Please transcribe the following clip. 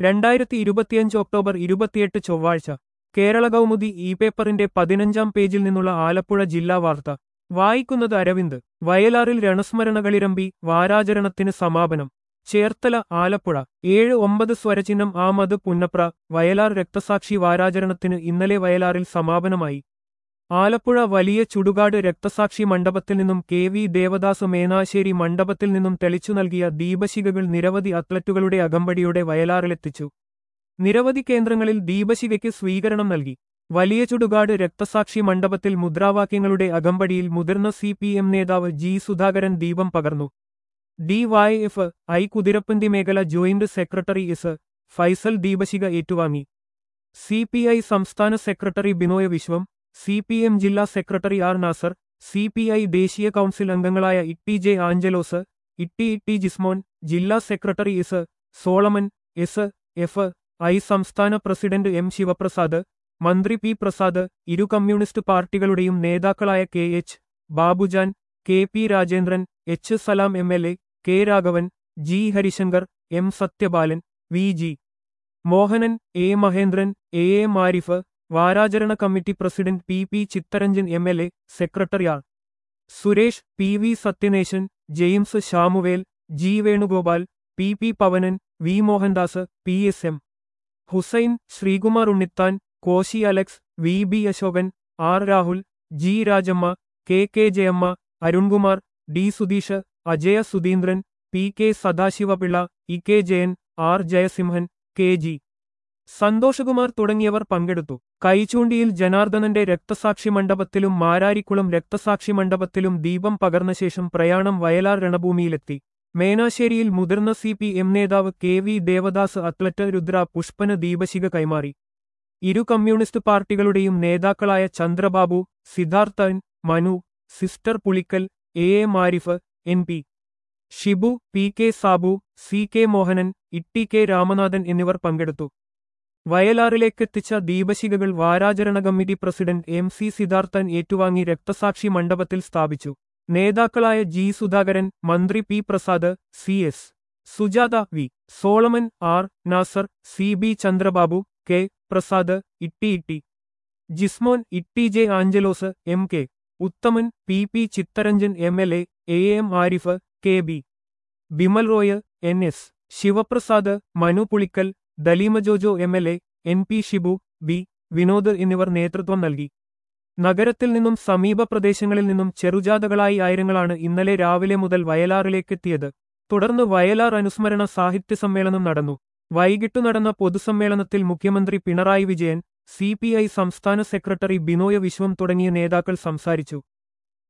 രണ്ടായിരത്തി ഇരുപത്തിയഞ്ച് ഒക്ടോബർ ഇരുപത്തിയെട്ട് ചൊവ്വാഴ്ച കേരള കൗമുദി ഇ പേപ്പറിന്റെ പതിനഞ്ചാം പേജിൽ നിന്നുള്ള ആലപ്പുഴ ജില്ലാ വാർത്ത വായിക്കുന്നത് അരവിന്ദ് വയലാറിൽ രണസ്മരണകളിരമ്പി വാരാചരണത്തിന് സമാപനം ചേർത്തല ആലപ്പുഴ ഏഴ് ഒമ്പത് സ്വരചിഹ്നം ആമത് പുന്നപ്ര വയലാർ രക്തസാക്ഷി വാരാചരണത്തിന് ഇന്നലെ വയലാറിൽ സമാപനമായി ആലപ്പുഴ വലിയ ചുടുകാട് രക്തസാക്ഷി മണ്ഡപത്തിൽ നിന്നും കെ വി ദേവദാസ് മേനാശ്ശേരി മണ്ഡപത്തിൽ നിന്നും തെളിച്ചു നൽകിയ ദീപശിഖകൾ നിരവധി അത്ലറ്റുകളുടെ അകമ്പടിയോടെ വയലാറിലെത്തിച്ചു നിരവധി കേന്ദ്രങ്ങളിൽ ദീപശിഖയ്ക്ക് സ്വീകരണം നൽകി വലിയ ചുടുകാട് രക്തസാക്ഷി മണ്ഡപത്തിൽ മുദ്രാവാക്യങ്ങളുടെ അകമ്പടിയിൽ മുതിർന്ന സി പി എം നേതാവ് ജി സുധാകരൻ ദീപം പകർന്നു D Y F I Kuthirappanthi മേഖല ജോയിന്റ് സെക്രട്ടറി എസ് ഫൈസൽ ദീപശിഖ ഏറ്റുവാങ്ങി സി പി ഐ സംസ്ഥാന സെക്രട്ടറി Binoy Viswam C P M ജില്ലാ secretary R Nasar C P I ദേശീയ കൗൺസിൽ അംഗങ്ങളായ ഇട്ടി ജെ ആഞ്ചലോസ് ഇട്ടി ഇട്ടി ജിസ്മോൻ ജില്ലാ secretary S Solomon S F I സംസ്ഥാന പ്രസിഡന്റ് എം ശിവപ്രസാദ് മന്ത്രി പി പ്രസാദ് ഇരു കമ്മ്യൂണിസ്റ്റ് പാർട്ടികളുടെയും നേതാക്കളായ K H Babujan K P Rajendran H Salam M L A K Raghavan G Harishankar M Sathyabalan V G Mohanan A Mahendran A A Marif വാരാചരണ committee president P P Chitharanjan M L A secretary R Suresh P V Sathyanesan James Shamuel G Venugopal P P Pavanan V Mohandas P S M Hussain Sreekumar Unnithan Koshy Alex V B Asokan R Rahul G Rajamma K K Jayamma Arunkumar D Sudheesh Ajaya Sudheendran P K Sadasivapillai E K Jayan R Jayasimhan K G Santhoshkumar തുടങ്ങിയവർ പങ്കെടുത്തു കൈചൂണ്ടിയിൽ ജനാർദ്ദനന്റെ രക്തസാക്ഷി മണ്ഡപത്തിലും മാരാരിക്കുളം രക്തസാക്ഷി മണ്ഡപത്തിലും ദീപം പകർന്ന ശേഷം പ്രയാണം വയലാർ രണഭൂമിയിലെത്തി മേനാശ്ശേരിയിൽ മുതിർന്ന സി പി എം നേതാവ് K V Devadas athlete Rudra പുഷ്പന് ദീപശിഖ കൈമാറി ഇരു കമ്മ്യൂണിസ്റ്റ് പാർട്ടികളുടെയും നേതാക്കളായ Chandrababu Sidharthan Manu sister Pulickal A A Marif N P Shibu P K Sabu C K Mohanan Itty K Ramanathan എന്നിവർ പങ്കെടുത്തു വയലാറിലേക്കെത്തിച്ച ദീപശിഖകൾ വാരാചരണ committee president M C Sidharthan ഏറ്റുവാങ്ങി രക്തസാക്ഷി മണ്ഡപത്തിൽ സ്ഥാപിച്ചു നേതാക്കളായ ജി സുധാകരൻ മന്ത്രി P Prasad C S Sujatha V Solomon R Nasar C B Chandrababu K Prasad Itty Itty Jismon Itty J Angelos M K Uthaman P P Chitharanjan M L A A M Arif K B Bimal Roy N S Sivaprasad Manu Pulickal Daleema Jojo M L A N P Shibu B Vinod എന്നിവർ നേതൃത്വം നൽകി നഗരത്തിൽ നിന്നും സമീപ പ്രദേശങ്ങളിൽ നിന്നും ചെറുജാഥകളായി ആയിരങ്ങളാണ് ഇന്നലെ രാവിലെ മുതൽ വയലാറിലേക്കെത്തിയത് തുടർന്ന് വയലാർ അനുസ്മരണ സാഹിത്യ സമ്മേളനം നടന്നു വൈകിട്ടു നടന്ന പൊതുസമ്മേളനത്തിൽ മുഖ്യമന്ത്രി പിണറായി വിജയൻ സി സംസ്ഥാന സെക്രട്ടറി ബിനോയ് വിശ്വം തുടങ്ങിയ നേതാക്കൾ സംസാരിച്ചു